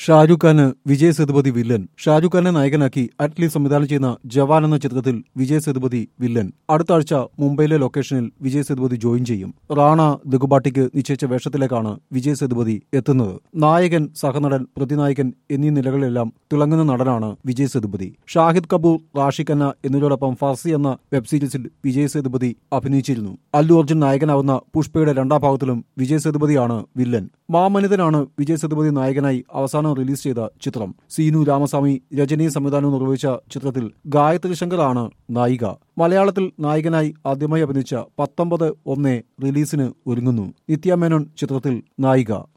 ഷാരൂഖ് ഖാന് വിജയ് സേതുപതി വില്ലൻ ഷാരൂഖ് ഖാനെ നായകനാക്കി അറ്റ്ലി സംവിധാനം ചെയ്യുന്ന ജവാൻ എന്ന ചിത്രത്തിൽ വിജയ് സേതുപതി വില്ലൻ അടുത്ത ആഴ്ച മുംബൈയിലെ ലൊക്കേഷനിൽ വിജയ് സേതുപതി ജോയിൻ ചെയ്യും റാണ ദഗുബാട്ടിക്ക് നിശ്ചയിച്ച വേഷത്തിലേക്കാണ് വിജയ് സേതുപതി എത്തുന്നത് നായകൻ സഹനടൻ പ്രതിനായകൻ എന്നീ നിലകളിലെല്ലാം തിളങ്ങുന്ന നടനാണ് വിജയ് സേതുപതി ഷാഹിദ് കപൂർ റാഷി ഖന്ന എന്നിവരോടൊപ്പം ഫർസി എന്ന വെബ് സീരീസിൽ വിജയ് സേതുപതി അഭിനയിച്ചിരുന്നു അല്ലു അർജുൻ നായകനാവുന്ന പുഷ്പയുടെ രണ്ടാം ഭാഗത്തിലും വിജയ് സേതുപതിയാണ് വില്ലൻ മാമനിതനാണ് വിജയ് സേതുപതി നായകനായി അവസാനം റിലീസ് ചെയ്ത ചിത്രം സീനു രാമസ്വാമി രജനി സംവിധാനം നിർവഹിച്ച ചിത്രത്തിൽ ഗായത്രി ശങ്കറാണ് നായിക മലയാളത്തിൽ നായകനായി ആദ്യമായി അഭിനയിച്ച പത്തൊമ്പത് ഒന്ന് റിലീസിന് ഒരുങ്ങുന്നു നിത്യ മേനോൻ ചിത്രത്തിൽ നായിക